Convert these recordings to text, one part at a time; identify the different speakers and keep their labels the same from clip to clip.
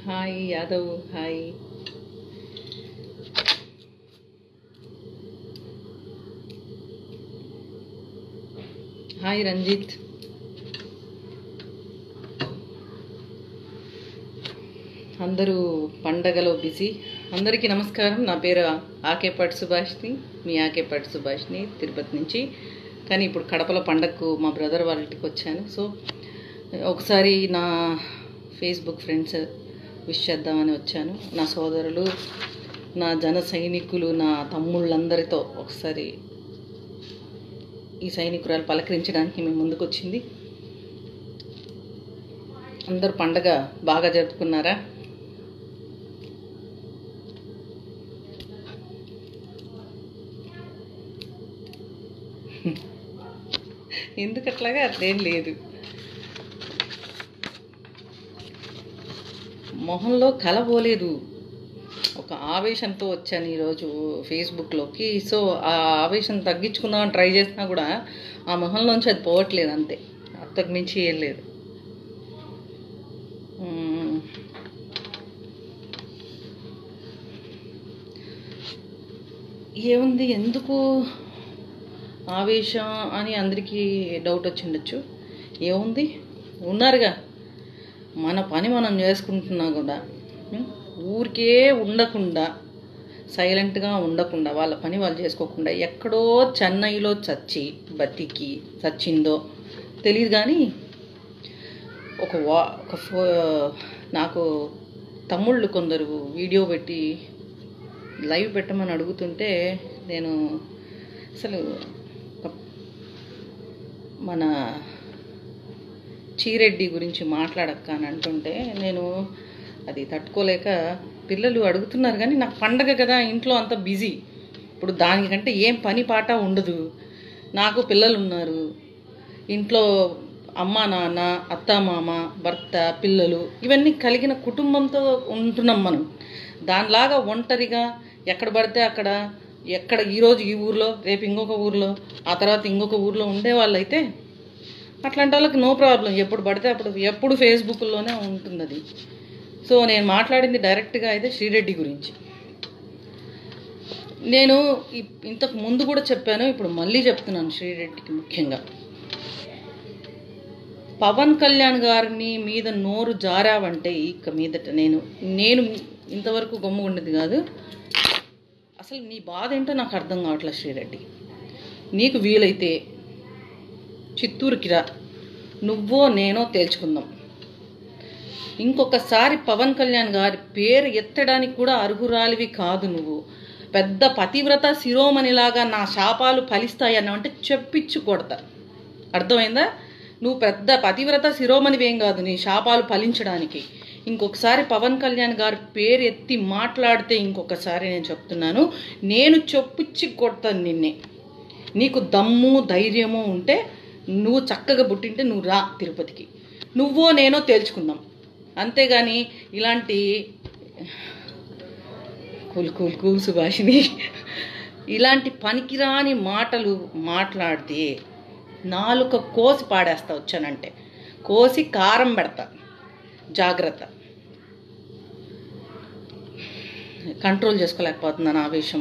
Speaker 1: Hi Yadav hi hi Ranjith అందరూ పండగలో busy అందరికీ నమస్కారం నా పేరు ఆకేపాటి సుభాష్ని మీ ఆకేపాటి సుభాష్ని తిరుపతి నుంచి కానీ ఇప్పుడు కడపలో పండగకు మా బ్రదర్ వాళ్ళ ఇంటికి వచ్చాను సో ఒకసారి నా ఫేస్బుక్ ఫ్రెండ్స్ విష్ చేద్దామని వచ్చాను నా సోదరులు నా జన సైనికులు నా తమ్ముళ్ళందరితో ఒకసారి ఈ సైనికురాలు పలకరించడానికి మేము ముందుకు వచ్చింది అందరూ పండగ బాగా జరుపుకున్నారా ఎందుకు అట్లాగా అట్లేం లేదు మొహంలో కల పోలేదు ఒక ఆవేశంతో వచ్చాను ఈరోజు ఫేస్బుక్లోకి సో ఆ ఆవేశం తగ్గించుకుందామని ట్రై చేసినా కూడా ఆ మొహంలోంచి అది పోవట్లేదు అంతే అంతకు మించి ఏం లేదు మ్మ్. ఏముంది ఎందుకు ఆవేశం అని అందరికీ డౌట్ వచ్చిండొచ్చు ఏముంది ఉన్నారుగా మన పని మనం చేసుకుంటున్నా కూడా ఉం? ఊరికే ఉండకుండా సైలెంట్గా ఉండకుండా వాళ్ళ పని వాళ్ళు చేసుకోకుండా ఎక్కడో చెన్నైలో చచ్చి బతికి చచ్చిందో తెలియదు కానీ ఒక వా ఒక ఫో నాకు తమ్ముళ్ళు కొందరు వీడియో పెట్టి లైవ్ పెట్టమని అడుగుతుంటే నేను అసలు ఒక- మన చీరెడ్డి గురించి మాట్లాడక్క అని అంటుంటే నేను అది తట్టుకోలేక పిల్లలు అడుగుతున్నారు కానీ నాకు పండగ కదా ఇంట్లో అంత బిజీ ఇప్పుడు దానికంటే ఏం పని పాట ఉండదు నాకు పిల్లలు ఉన్నారు ఇంట్లో అమ్మ నాన్న అత్త మామ భర్త పిల్లలు ఇవన్నీ కలిగిన కుటుంబంతో ఉంటున్నాం మనం దానిలాగా ఒంటరిగా ఎక్కడ పడితే అక్కడ ఎక్కడ ఈరోజు ఈ ఊర్లో రేపు ఇంకొక ఊర్లో ఆ తర్వాత ఇంకొక ఊర్లో ఉండే వాళ్ళైతే అట్లాంటి వాళ్ళకి నో ప్రాబ్లం ఎప్పుడు పడితే అప్పుడు ఎప్పుడు ఫేస్బుక్లోనే ఉంటుంది అది సో నేను మాట్లాడింది డైరెక్ట్గా అయితే శ్రీరెడ్డి గురించి నేను ఇ- ఇంతకు ముందు కూడా చెప్పాను ఇప్పుడు మళ్ళీ చెప్తున్నాను శ్రీరెడ్డికి ముఖ్యంగా పవన్ కళ్యాణ్ గారిని మీద నోరు జారావంటే ఇక మీదట నేను నేను ఇంతవరకు గమ్ము ఉండేది కాదు అసలు నీ బాధ ఏంటో నాకు అర్థం కావట్లేదు శ్రీరెడ్డి నీకు వీలైతే చిత్తూరుకి రా నువ్వో నేనో తేల్చుకుందాం ఇంకొకసారి పవన్ కళ్యాణ్ గారి పేరు ఎత్తడానికి కూడా అర్హురాలివి కాదు నువ్వు పెద్ద పతివ్రత శిరోమణిలాగా నా శాపాలు ఫలిస్తాయి అన్నావంటే చెప్పించు కొడతా అర్థమైందా నువ్వు పెద్ద పతివ్రత శిరోమణివేం కాదు నీ శాపాలు ఫలించడానికి ఇంకొకసారి పవన్ కళ్యాణ్ గారి పేరు ఎత్తి మాట్లాడితే ఇంకొకసారి నేను చెప్తున్నాను నేను చొప్పిచ్చి కొడతాను నిన్నే నీకు దమ్ము ధైర్యము ఉంటే నువ్వు చక్కగా పుట్టింటే నువ్వు రా తిరుపతికి నువ్వో నేనో తేల్చుకుందాం అంతేగాని ఇలాంటి కూల్ కూల్ కూల్ సుభాషిని ఇలాంటి పనికిరాని మాటలు మాట్లాడితే నాలుక కోసి పాడేస్తా వచ్చానంటే కోసి కారం పెడతా జాగ్రత్త కంట్రోల్ చేసుకోలేకపోతున్నాను ఆవేశం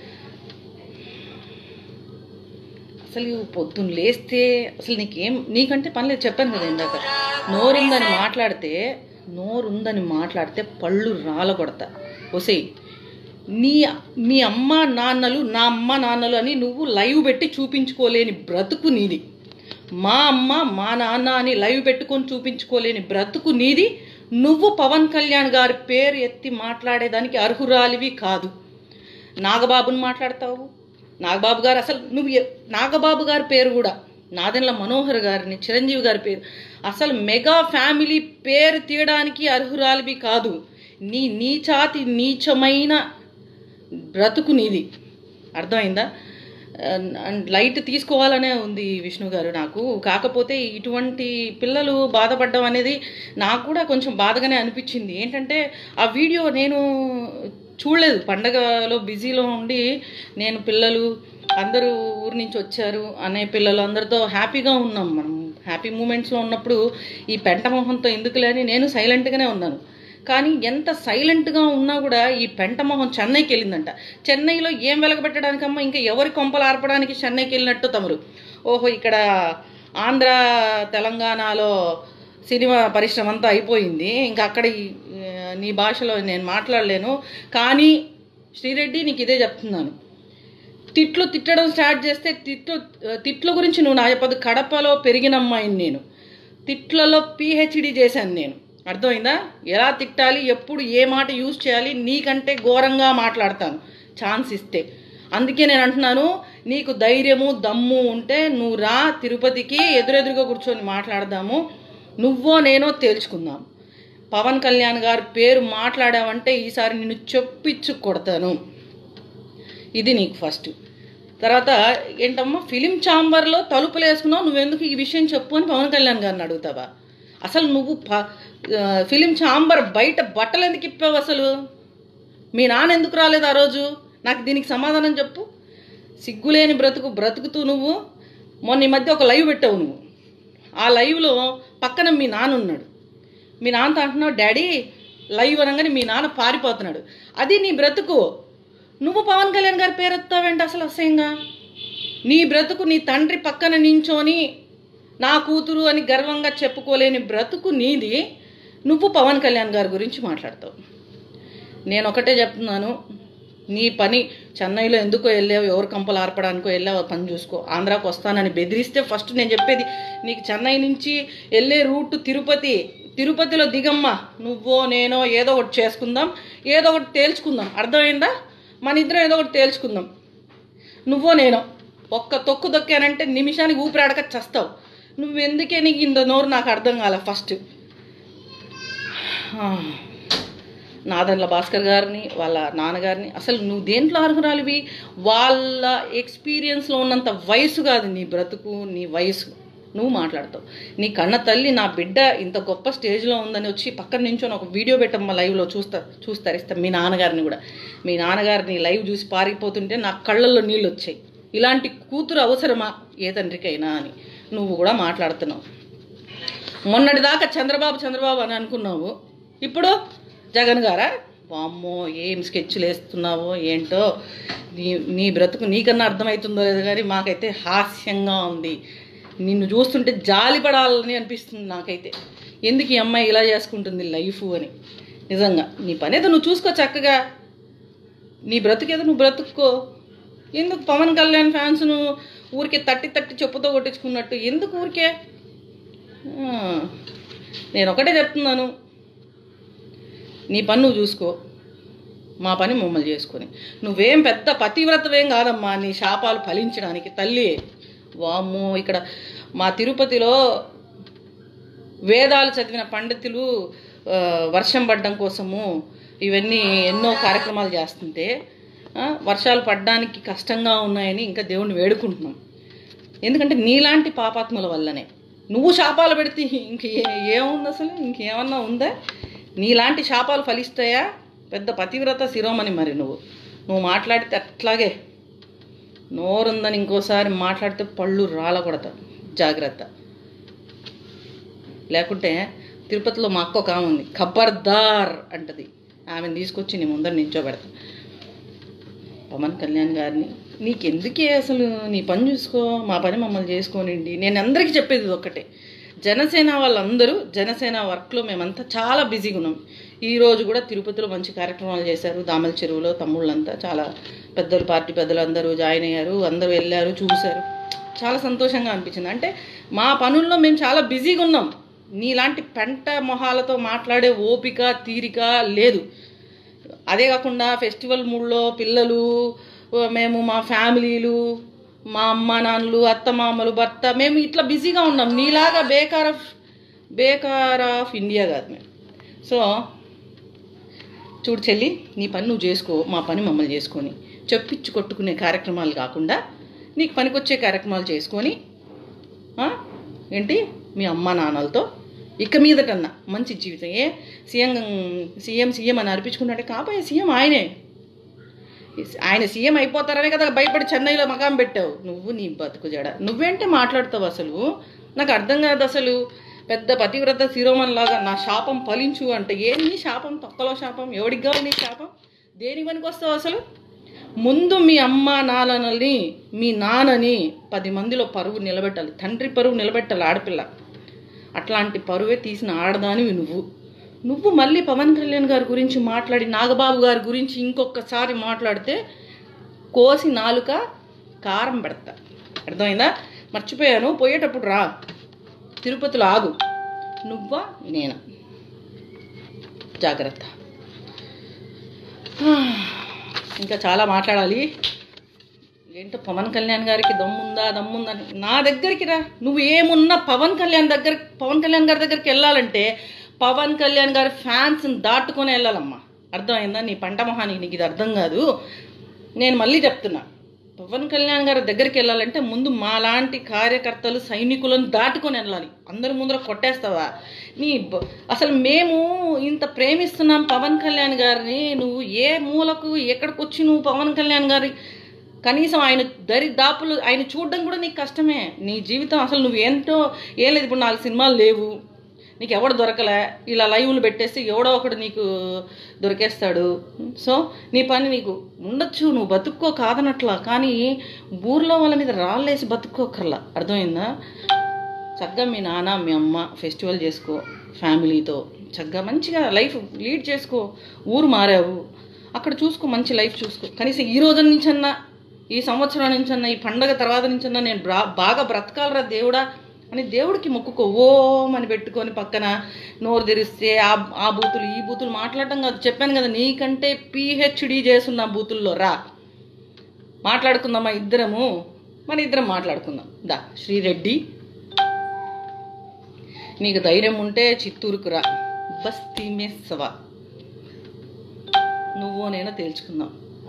Speaker 1: అసలు పొద్దున్న లేస్తే అసలు నీకేం నీకంటే పనిలేదు చెప్పాను కదా ఇందాక నోరుందని మాట్లాడితే నోరుందని మాట్లాడితే పళ్ళు రాలగొడతా ఒసేయ్ నీ మీ అమ్మ నాన్నలు నా అమ్మ నాన్నలు అని నువ్వు లైవ్ పెట్టి చూపించుకోలేని బ్రతుకు నీది మా అమ్మ మా నాన్న అని లైవ్ పెట్టుకొని చూపించుకోలేని బ్రతుకు నీది నువ్వు పవన్ కళ్యాణ్ గారి పేరు ఎత్తి మాట్లాడేదానికి అర్హురాలివి కాదు నాగబాబుని మాట్లాడతావు నాగబాబు గారు అసలు నువ్వు ఎ- నాగబాబు గారి పేరు కూడా నాదెండ్ల మనోహర్ గారిని చిరంజీవి గారి పేరు అసలు మెగా ఫ్యామిలీ పేరు తీయడానికి అర్హురాలివి కాదు నీ నీచాతి నీచమైన బ్రతుకు నీది అర్థమైందా అండ్ లైట్ తీసుకోవాలనే ఉంది విష్ణు గారు నాకు కాకపోతే ఇటువంటి పిల్లలు బాధపడడం అనేది నాకు కూడా కొంచెం బాధగానే అనిపించింది ఏంటంటే ఆ వీడియో నేను చూడలేదు పండగలో బిజీలో ఉండి నేను పిల్లలు అందరూ ఊరి నుంచి వచ్చారు అనే పిల్లలు అందరితో హ్యాపీగా ఉన్నాం మనం హ్యాపీ మూమెంట్స్లో ఉన్నప్పుడు ఈ పెంట మొహంతో ఎందుకులే అని నేను సైలెంట్గానే ఉన్నాను కానీ ఎంత సైలెంట్గా ఉన్నా కూడా ఈ పెంట మొహం చెన్నైకి వెళ్ళిందంట చెన్నైలో ఏం వెలగబెట్టడానికమ్మా ఇంకా ఎవరి కొంపలు ఆర్పడానికి చెన్నైకి వెళ్ళినట్టు తమరు ఓహో ఇక్కడ ఆంధ్ర తెలంగాణలో సినిమా పరిశ్రమ అంతా అయిపోయింది ఇంకా అక్కడ ఈ, ఆ, నీ భాషలో నేను మాట్లాడలేను కానీ శ్రీరెడ్డి నీకు ఇదే చెప్తున్నాను తిట్లు తిట్టడం స్టార్ట్ చేస్తే తిట్లు తిట్ల గురించి నువ్వు నా చెప్పదు కడపలో పెరిగిన అమ్మాయిని నేను తిట్లలో పిహెచ్డి చేశాను నేను అర్థమైందా ఎలా తిట్టాలి ఎప్పుడు ఏ మాట యూజ్ చేయాలి నీకంటే ఘోరంగా మాట్లాడతాను ఛాన్స్ ఇస్తే అందుకే నేను అంటున్నాను నీకు ధైర్యము దమ్ము ఉంటే నువ్వు రా తిరుపతికి ఎదురెదురుగా కూర్చొని మాట్లాడదాము నువ్వో నేనో తేల్చుకుందాం పవన్ కళ్యాణ్ గారి పేరు మాట్లాడావంటే ఈసారి నిన్ను చొప్పిచ్చు కొడతాను ఇది నీకు ఫస్ట్ తర్వాత ఏంటమ్మా ఫిలిం ఛాంబర్లో తలుపులు వేసుకున్నావు నువ్వెందుకు ఈ విషయం చెప్పు అని పవన్ కళ్యాణ్ గారిని అడుగుతావా అసలు నువ్వు ప ఆ, ఫిలిం ఛాంబర్ బయట బట్టలు ఎందుకు ఇప్పావు అసలు మీ నాన్న ఎందుకు రాలేదు ఆ రోజు నాకు దీనికి సమాధానం చెప్పు సిగ్గులేని బ్రతుకు బ్రతుకుతూ నువ్వు మొన్న ఈ మధ్య ఒక లైవ్ పెట్టావు నువ్వు ఆ లైవ్లో పక్కన మీ నాన్న ఉన్నాడు మీ నాన్నతో అంటున్నావు డాడీ లైవ్ అనగానే మీ నాన్న పారిపోతున్నాడు అది నీ బ్రతుకు నువ్వు పవన్ కళ్యాణ్ గారి పేరు ఎత్తావేంటి అసలు అసహ్యంగా నీ బ్రతుకు నీ తండ్రి పక్కన నించోని నా కూతురు అని గర్వంగా చెప్పుకోలేని బ్రతుకు నీది నువ్వు పవన్ కళ్యాణ్ గారి గురించి మాట్లాడతావు నేను ఒకటే చెప్తున్నాను నీ పని చెన్నైలో ఎందుకో వెళ్ళావు ఎవరు కంపలు ఆర్పడానికో వెళ్ళావు ఆ పని చూసుకో ఆంధ్రాకు వస్తానని బెదిరిస్తే ఫస్ట్ నేను చెప్పేది నీకు చెన్నై నుంచి వెళ్ళే రూట్ తిరుపతి తిరుపతిలో దిగమ్మా నువ్వో నేనో ఏదో ఒకటి చేసుకుందాం ఏదో ఒకటి తేల్చుకుందాం అర్థమైందా మన ఇద్దరం ఏదో ఒకటి తేల్చుకుందాం నువ్వో నేనో ఒక్క తొక్కు దొక్కానంటే నిమిషానికి ఊపిరాడక చస్తావు నువ్వు ఎందుకే నీకు ఇంత నోరు నాకు అర్థం కాల ఫస్ట్ నాదన్ల భాస్కర్ గారిని వాళ్ళ నాన్నగారిని అసలు నువ్వు దేంట్లో అర్హురాలివి వాళ్ళ ఎక్స్పీరియన్స్లో ఉన్నంత వయసు కాదు నీ బ్రతుకు నీ వయసు నువ్వు మాట్లాడతావు నీ కన్న తల్లి నా బిడ్డ ఇంత గొప్ప స్టేజ్లో ఉందని వచ్చి పక్కన నించొని ఒక వీడియో పెట్టమ్మా లైవ్లో చూస్తా చూస్తారు ఇస్తా మీ నాన్నగారిని కూడా మీ నాన్నగారిని లైవ్ చూసి పారిపోతుంటే నా కళ్ళల్లో నీళ్ళు వచ్చాయి ఇలాంటి కూతురు అవసరమా ఏ తండ్రికైనా అని నువ్వు కూడా మాట్లాడుతున్నావు మొన్నటిదాకా చంద్రబాబు చంద్రబాబు అని అనుకున్నావు ఇప్పుడు జగన్ గారా వామ్మో ఏం స్కెచ్లు వేస్తున్నావో ఏంటో నీ నీ బ్రతుకు నీకన్నా అర్థమవుతుందో లేదో కానీ మాకైతే హాస్యంగా ఉంది నిన్ను చూస్తుంటే జాలి పడాలని అనిపిస్తుంది నాకైతే ఎందుకు ఈ అమ్మాయి ఇలా చేసుకుంటుంది లైఫ్ అని నిజంగా నీ పని ఏదో నువ్వు చూసుకో చక్కగా నీ బ్రతుకేదో నువ్వు బ్రతుక్కో ఎందుకు పవన్ కళ్యాణ్ ఫ్యాన్స్ను ఊరికే తట్టి తట్టి చెప్పుతో కొట్టించుకున్నట్టు ఎందుకు ఊరికే ఆ, నేను ఒకటే చెప్తున్నాను నీ పని నువ్వు చూసుకో మా పని మమ్మల్ని చేసుకొని నువ్వేం పెద్ద పతివ్రతవేం కాదమ్మా నీ శాపాలు ఫలించడానికి తల్లి వామ్మో ఇక్కడ మా తిరుపతిలో వేదాలు చదివిన పండితులు ఆ, వర్షం పడడం కోసము ఇవన్నీ ఎన్నో కార్యక్రమాలు చేస్తుంటే ఆ, వర్షాలు పడడానికి కష్టంగా ఉన్నాయని ఇంకా దేవుణ్ణి వేడుకుంటున్నాం ఎందుకంటే నీలాంటి పాపాత్ముల వల్లనే నువ్వు శాపాలు పెడితే ఇంక ఏ- ఏముంది అసలు ఇంకేమన్నా ఉందా నీలాంటి శాపాలు ఫలిస్తాయా పెద్ద పతివ్రత శిరోమణి మరి నువ్వు నువ్వు మాట్లాడితే అట్లాగే నోరుందని ఇంకోసారి మాట్లాడితే పళ్ళు రాలకూడదు జాగ్రత్త లేకుంటే తిరుపతిలో మా అక్క ఒక ఆమె ఉంది ఖబర్దార్ అంటది ఆమెను తీసుకొచ్చి నీ ముందర నించోబెడతా పవన్ కళ్యాణ్ గారిని నీకెందుకే అసలు నీ పని చూసుకో మా పని మమ్మల్ని చేసుకోనండి నేను అందరికీ చెప్పేది ఇది ఒక్కటే జనసేన వాళ్ళందరూ జనసేన వర్క్లో మేమంతా చాలా బిజీగా ఉన్నాం ఈ రోజు కూడా తిరుపతిలో మంచి కార్యక్రమాలు చేశారు దామల చెరువులో తమ్ముళ్ళంతా చాలా పెద్దలు పార్టీ పెద్దలు అందరూ జాయిన్ అయ్యారు అందరూ వెళ్ళారు చూశారు చాలా సంతోషంగా అనిపించింది అంటే మా పనుల్లో మేము చాలా బిజీగా ఉన్నాం నీలాంటి పెంట మొహాలతో మాట్లాడే ఓపిక తీరిక లేదు అదే కాకుండా ఫెస్టివల్ మూడ్లో పిల్లలు మేము మా ఫ్యామిలీలు మా అమ్మ నాన్నలు అత్త మామలు భర్త మేము ఇట్లా బిజీగా ఉన్నాం నీలాగా బేకార్ ఆఫ్ బేకార్ ఆఫ్ ఇండియా కాదు మేము సో చూడు చెల్లి నీ పని నువ్వు చేసుకో మా పని మమ్మల్ని చేసుకొని చెప్పించి కొట్టుకునే కార్యక్రమాలు కాకుండా నీకు పనికొచ్చే కార్యక్రమాలు చేసుకొని ఆ, ఏంటి మీ అమ్మ నాన్నలతో ఇక మీదటన్నా మంచి జీవితం ఏ సీఎం సీఎం సీఎం అని అర్పించుకున్నాడే కాబోయే సీఎం ఆయనే ఆయన సీఎం అయిపోతారనే కదా భయపడి చెన్నైలో మకాం పెట్టావు నువ్వు నీ బతుకు జడ నువ్వేంటే మాట్లాడతావు అసలు నాకు అర్థం కాదు అసలు పెద్ద పతివ్రత శిరోమణిలాగా నా శాపం ఫలించు అంటే ఏంది నీ శాపం తొక్కలో శాపం ఎవడికి కావాలి నీ శాపం దేని పనికి వస్తావు అసలు ముందు మీ అమ్మ నాన్నని మీ నాన్నని పది మందిలో పరువు నిలబెట్టాలి తండ్రి పరువు నిలబెట్టాలి ఆడపిల్ల అట్లాంటి పరువే తీసిన ఆడదానివి నువ్వు నువ్వు మళ్ళీ పవన్ కళ్యాణ్ గారి గురించి మాట్లాడి నాగబాబు గారి గురించి ఇంకొకసారి మాట్లాడితే కోసి నాలుక కారం పెడతా అర్థమైందా మర్చిపోయాను పోయేటప్పుడు రా తిరుపతిలో ఆగు నువ్వా నేనా జాగ్రత్త ఇంకా చాలా మాట్లాడాలి ఏంటో పవన్ కళ్యాణ్ గారికి దమ్ముందా దమ్ముందని నా దగ్గరికి రా నువ్వు ఏమున్నా పవన్ కళ్యాణ్ దగ్గర పవన్ కళ్యాణ్ గారి దగ్గరికి వెళ్ళాలంటే పవన్ కళ్యాణ్ గారి ఫ్యాన్స్ని దాటుకొని వెళ్ళాలమ్మా అర్థమైందా నీ పంట మొహానికి నీకు ఇది అర్థం కాదు నేను మళ్ళీ చెప్తున్నా పవన్ కళ్యాణ్ గారి దగ్గరికి వెళ్ళాలంటే ముందు మాలాంటి కార్యకర్తలు సైనికులను దాటుకొని వెళ్ళాలి అందరి ముందర కొట్టేస్తావా నీ బ- అసలు మేము ఇంత ప్రేమిస్తున్నాం పవన్ కళ్యాణ్ గారిని నువ్వు ఏ మూలకు ఎక్కడికి వచ్చి నువ్వు పవన్ కళ్యాణ్ గారి కనీసం ఆయన దరి దాపులు ఆయన చూడడం కూడా నీకు కష్టమే నీ జీవితం అసలు నువ్వు ఏంటో ఏం లేదు ఇప్పుడు నాలుగు సినిమాలు లేవు నీకు ఎవడు దొరకలే ఇలా లైవ్లు పెట్టేస్తే ఎవడో ఒకడు నీకు దొరికేస్తాడు సో నీ పని నీకు ఉండొచ్చు నువ్వు బతుక్కో కాదనట్లా కానీ ఊర్లో వాళ్ళ మీద రాళ్ళేసి బతుక్కోకర్లా అర్థమైందా చక్కగా మీ నాన్న మీ అమ్మ ఫెస్టివల్ చేసుకో ఫ్యామిలీతో చక్కగా మంచిగా లైఫ్ లీడ్ చేసుకో ఊరు మారావు అక్కడ చూసుకో మంచి లైఫ్ చూసుకో కనీసం ఈ రోజు నుంచన్నా ఈ సంవత్సరం నుంచన్నా ఈ పండగ తర్వాత నుంచన్నా నేను బ్రా బాగా బ్రతకాలరా దేవుడా అని దేవుడికి మొక్కుకో ఓం అని పెట్టుకొని పక్కన నోరు తెరిస్తే ఆ ఆ బూతులు ఈ బూతులు మాట్లాడటం కాదు చెప్పాను కదా నీకంటే పిహెచ్డి చేస్తున్న బూతుల్లో రా మాట్లాడుకుందామా ఇద్దరము మన ఇద్దరం మాట్లాడుకుందాం దా శ్రీరెడ్డి నీకు ధైర్యం ఉంటే చిత్తూరుకు రా బస్తీ మే సవా నువ్వు నేను తేల్చుకుందాం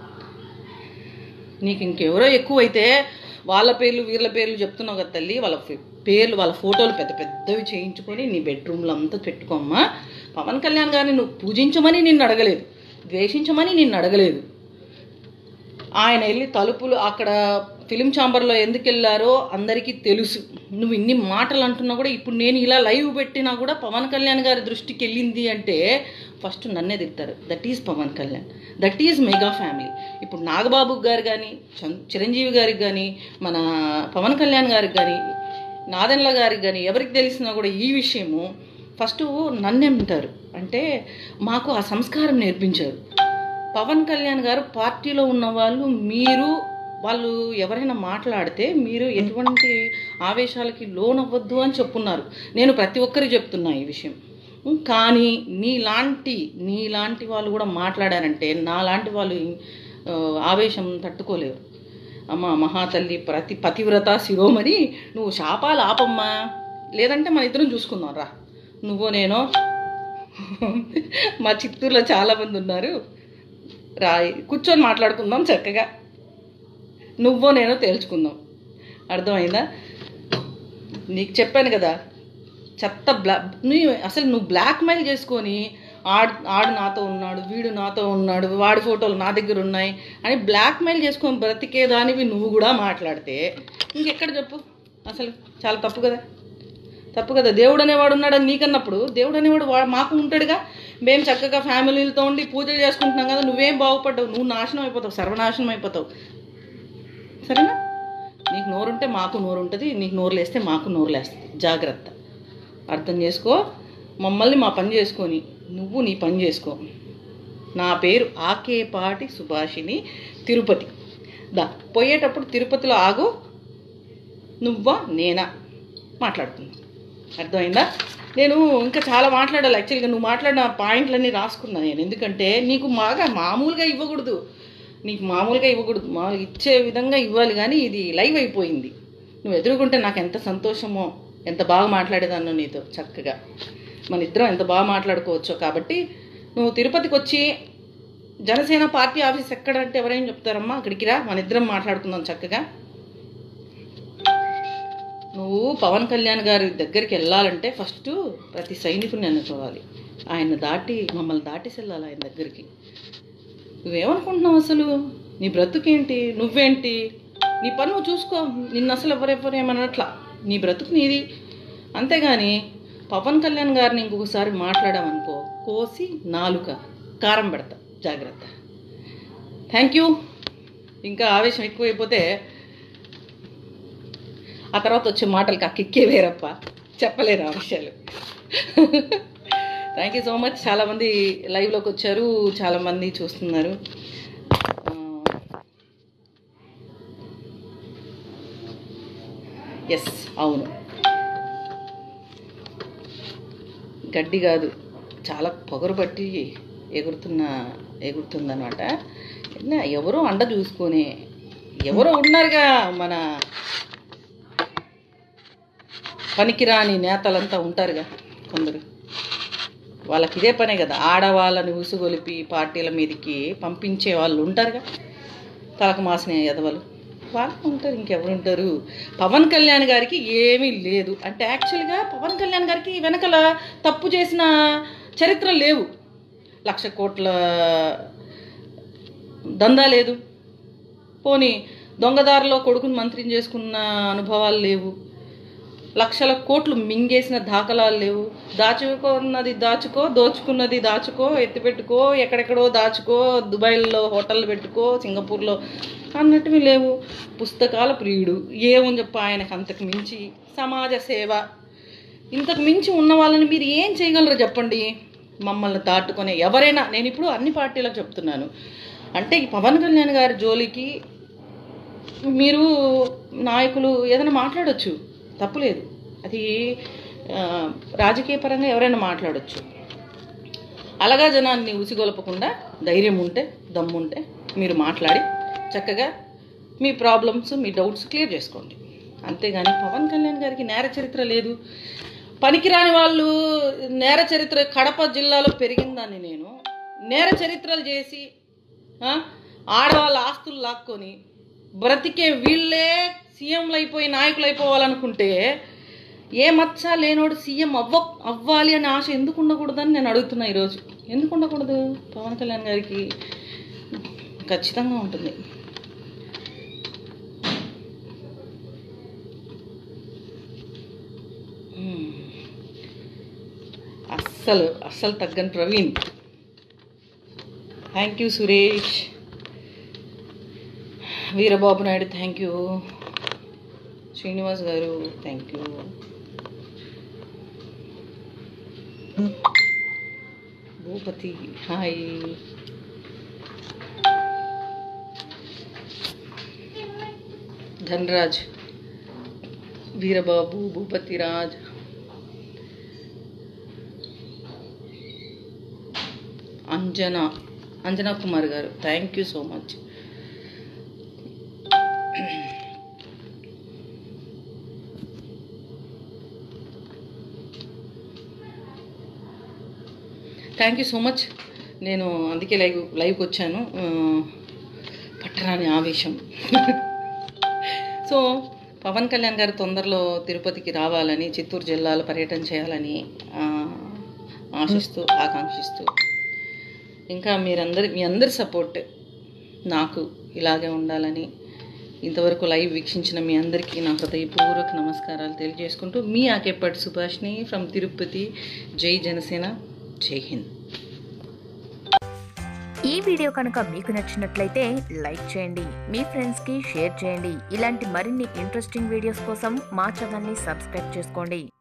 Speaker 1: నీకు ఇంకెవరో ఎక్కువైతే వాళ్ళ పేర్లు వీళ్ళ పేర్లు చెప్తున్నావు కదా తల్లి వాళ్ళ ఫే- పేర్లు వాళ్ళ ఫోటోలు పెద్ద పెద్దవి చేయించుకొని నీ బెడ్రూమ్లో అంతా పెట్టుకోమ్మా పవన్ కళ్యాణ్ గారిని నువ్వు పూజించమని నిన్ను అడగలేదు ద్వేషించమని నిన్ను అడగలేదు ఆయన వెళ్ళి తలుపులు అక్కడ ఫిలిం ఛాంబర్లో ఎందుకు వెళ్ళారో అందరికీ తెలుసు నువ్వు ఇన్ని మాటలు అంటున్నా కూడా ఇప్పుడు నేను ఇలా లైవ్ పెట్టినా కూడా పవన్ కళ్యాణ్ గారి దృష్టికి వెళ్ళింది అంటే ఫస్ట్ నన్నే తిడతారు that is Pawan Kalyan that is mega family ఇప్పుడు నాగబాబు గారు కానీ చం- చిరంజీవి గారికి కానీ మన పవన్ కళ్యాణ్ గారికి కానీ నాదెండ్ల గారికి కానీ ఎవరికి తెలిసినా కూడా ఈ విషయము ఫస్ట్ నన్నే అంటారు అంటే మాకు ఆ సంస్కారం నేర్పించారు పవన్ కళ్యాణ్ గారు పార్టీలో ఉన్న వాళ్ళు మీరు వాళ్ళు ఎవరైనా మాట్లాడితే మీరు ఎటువంటి ఆవేశాలకి లోనవ్వద్దు అని చెప్పున్నారు నేను ప్రతి ఒక్కరికి చెప్తున్నా ఈ విషయం ఉం, కానీ నీలాంటి నీలాంటి వాళ్ళు కూడా మాట్లాడారంటే నాలాంటి వాళ్ళు ఆ, ఆవేశం తట్టుకోలేరు అమ్మ మహాతల్లి ప్రతి పతివ్రత శిరోమణి నువ్వు శాపాలు ఆపమ్మా లేదంటే మన ఇద్దరం చూసుకుందాం రా నువ్వు నేను మా చిత్తూరులో చాలా మంది ఉన్నారు రా కూర్చొని మాట్లాడుకుందాం చక్కగా నువ్వో నేనో తేల్చుకుందాం అర్థమైందా నీకు చెప్పాను కదా చెత్త బ్లా నువ్వు అసలు నువ్వు బ్లాక్మెయిల్ చేసుకొని ఆడు ఆడు నాతో ఉన్నాడు వీడు నాతో ఉన్నాడు వాడి ఫోటోలు నా దగ్గర ఉన్నాయి అని బ్లాక్మెయిల్ చేసుకొని బ్రతికేదానివి నువ్వు కూడా మాట్లాడితే ఇంకెక్కడ చెప్పు అసలు చాలా తప్పు కదా తప్పు కదా దేవుడు అనేవాడు ఉన్నాడని నీకన్నప్పుడు దేవుడు అనేవాడు వా- మాకు ఉంటాడుగా మేము చక్కగా ఫ్యామిలీలతో ఉండి పూజలు చేసుకుంటున్నాం కదా నువ్వేం బాగుపడ్డావు నువ్వు నాశనం అయిపోతావు సర్వనాశనం అయిపోతావు సరేనా నీకు నోరుంటే మాకు నోరు ఉంటుంది నీకు నోరు లేస్తే మాకు నోరు లేస్తుంది జాగ్రత్త అర్థం చేసుకో మమ్మల్ని మా పని చేసుకొని నువ్వు నీ పని చేసుకో నా పేరు ఆకేపాటి సుభాషిని తిరుపతి దా పోయేటప్పుడు తిరుపతిలో ఆగు నువ్వా నేనా మాట్లాడుకుందాం అర్థమైందా నేను ఇంకా చాలా మాట్లాడాలి యాక్చువల్గా నువ్వు మాట్లాడిన పాయింట్లన్నీ రాసుకున్నా నేను ఎందుకంటే నీకు బాగా మామూలుగా ఇవ్వకూడదు నీకు మామూలుగా ఇవ్వకూడదు మామూలుగా ఇచ్చే విధంగా ఇవ్వాలి కానీ ఇది లైవ్ అయిపోయింది నువ్వు ఎదుర్కొంటే నాకు ఎంత సంతోషమో ఎంత బాగా మాట్లాడేదాన్నో నీతో చక్కగా మన ఇద్దరం ఎంత బాగా మాట్లాడుకోవచ్చో కాబట్టి నువ్వు తిరుపతికి వచ్చి జనసేన పార్టీ ఆఫీస్ ఎక్కడంటే ఎవరైనా చెప్తారమ్మా అక్కడికి రా మన ఇద్దరం మాట్లాడుకుందాం చక్కగా నువ్వు పవన్ కళ్యాణ్ గారి దగ్గరికి వెళ్ళాలంటే ఫస్ట్ ప్రతి సైనికుని అనుకోవాలి ఆయన దాటి మమ్మల్ని దాటేసి వెళ్ళాలి ఆయన దగ్గరికి నువ్వేమనుకుంటున్నావు అసలు నీ బ్రతుకేంటి నువ్వేంటి నీ పని నువ్వు చూసుకో నిన్ను అసలు ఎవరెవరు ఏమనట్లా నీ బ్రతుకు నీది అంతేగాని పవన్ కళ్యాణ్ గారిని ఇంకొకసారి మాట్లాడామనుకో కోసి నాలుక కారం పెడతా జాగ్రత్త థ్యాంక్ యూ ఇంకా ఆవేశం ఎక్కువైపోతే ఆ తర్వాత వచ్చే మాటలకి ఆ కిక్కే వేరప్ప చెప్పలేరు ఆ విషయాలు థ్యాంక్ యూ సో మచ్ చాలామంది లైవ్లోకి వచ్చారు చాలామంది చూస్తున్నారు ఎస్ అవును గడ్డి కాదు చాలా పొగరు పట్టి ఎగురుతున్న ఎగురుతుందన్నమాట నా ఎవరో అండ చూసుకొని ఎవరో ఉన్నారుగా మన పనికిరాని నేతలంతా ఉంటారుగా కొందరు వాళ్ళకి ఇదే పనే కదా ఆడవాళ్ళని ఉసుగొలిపి పార్టీల మీదకి పంపించే వాళ్ళు ఉంటారుగా తలకు మాసిన ఎదవలు వాళ్ళు ఉంటారు ఇంకెవరు ఉంటారు పవన్ కళ్యాణ్ గారికి ఏమీ లేదు అంటే యాక్చువల్గా పవన్ కళ్యాణ్ గారికి వెనకల తప్పు చేసిన చరిత్ర లేవు లక్ష కోట్ల దందా లేదు పోనీ దొంగదారిలో కొడుకుని మంత్రిని చేసుకున్న అనుభవాలు లేవు లక్షల కోట్లు మింగేసిన దాఖలాలు లేవు దాచుకున్నది దాచుకో దోచుకున్నది దాచుకో ఎత్తిపెట్టుకో ఎక్కడెక్కడో దాచుకో దుబాయ్లో హోటళ్ళు పెట్టుకో సింగపూర్లో అన్నట్టువి లేవు పుస్తకాల ప్రియుడు ఏమని చెప్ప ఆయనకు అంతకు మించి సమాజ సేవ ఇంతకు మించి ఉన్న వాళ్ళని మీరు ఏం చేయగలరు చెప్పండి మమ్మల్ని దాటుకొని ఎవరైనా నేను ఇప్పుడు అన్ని పార్టీలకు చెప్తున్నాను అంటే ఈ పవన్ కళ్యాణ్ గారి జోలికి మీరు నాయకులు ఏదైనా మాట్లాడొచ్చు తప్పులేదు అది ఆ, రాజకీయ పరంగా ఎవరైనా మాట్లాడొచ్చు అలాగా జనాన్ని ఉసిగొలపకుండా ధైర్యం ఉంటే దమ్ముంటే మీరు మాట్లాడి చక్కగా మీ ప్రాబ్లమ్స్ మీ డౌట్స్ క్లియర్ చేసుకోండి అంతేగాని పవన్ కళ్యాణ్ గారికి నేర చరిత్ర లేదు పనికిరాని వాళ్ళు నేర చరిత్ర కడప జిల్లాలో పెరిగిందాన్ని నేను నేర చరిత్రలు చేసి ఆ, ఆడవాళ్ళ ఆస్తులు లాక్కొని బ్రతికే వీళ్ళే సీఎంలు అయిపోయి నాయకులు అయిపోవాలనుకుంటే ఏ మచ్చ లేనోడు సీఎం అవ్వ అవ్వాలి అనే ఆశ ఎందుకు ఉండకూడదని నేను అడుగుతున్నా ఈరోజు ఎందుకు ఉండకూడదు పవన్ కళ్యాణ్ గారికి ఖచ్చితంగా ఉంటుంది మ్మ్. అస్సలు అస్సలు తగ్గని Praveen thank you Suresh Veerababu Naidu thank you Srinivas garu thank you Bhupathi hi Dhanraj Veerababu Bhupathi Raj Anjana Anjana Kumar garu thank you so much thank you so much నేను అందుకే లైవ్ లైవ్కి వచ్చాను ఆ, పట్టరాని ఆవేశం సో పవన్ కళ్యాణ్ గారు తొందరలో తిరుపతికి రావాలని చిత్తూరు జిల్లాలో పర్యటన చేయాలని ఆ, ఆశిస్తూ ఆకాంక్షిస్తూ ఇంకా మీరందరి మీ అందరి సపోర్ట్ నాకు ఇలాగే ఉండాలని ఇంతవరకు లైవ్ వీక్షించిన మీ అందరికీ నా హృదయపూర్వక నమస్కారాలు తెలియజేసుకుంటూ మీ ఆకేపటి సుభాష్ని ఫ్రమ్ తిరుపతి జై జనసేన జై హింద్
Speaker 2: ఈ వీడియో కనుక మీకు నచ్చినట్లయితే లైక్ చేయండి మీ ఫ్రెండ్స్కి షేర్ చేయండి ఇలాంటి మరిన్ని ఇంట్రెస్టింగ్ వీడియోస్ కోసం మా ఛానల్ని సబ్స్క్రైబ్ చేసుకోండి